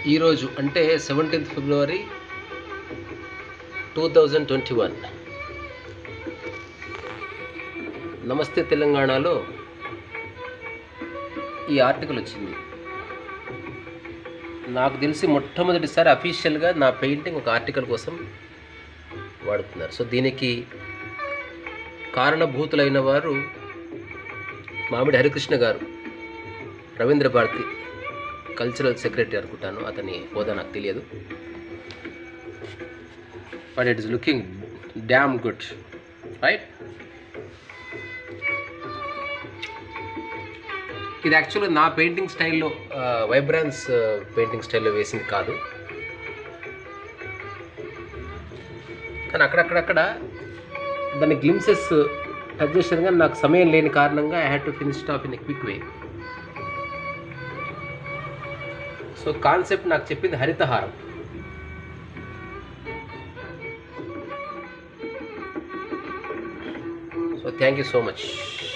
ఈరోజు అంటే seventeenth February two thousand twenty one నమస్తే తెలంగాణలో ఈ ఆర్టికల్ వచ్చింది నాకు తెలిసి మొట్టమొదటిసారి అఫీషియల్గా నా పెయింటింగ్ ఒక ఆర్టికల్ కోసం వాడుతున్నారు సో దీనికి కారణభూతులైన వారు మామిడి హరికృష్ణ గారు రవీంద్ర భారతి కల్చరల్ సెక్రటరీ అనుకుంటాను అతని హోదా నాకు తెలియదు but it is looking damn good right ఇది యాక్చువల్గా నా పెయింటింగ్ స్టైల్లో వైబ్రాన్స్ పెయింటింగ్ స్టైల్లో వేసింది కాదు కానీ అక్కడక్కడక్కడ దాని గ్లిమ్సెస్ టచ్ చేసాను కానీ నాకు సమయం లేని కారణంగా I had to finish off in a quick way so concept నాకు చెప్పింది Harithaharam so thank you so much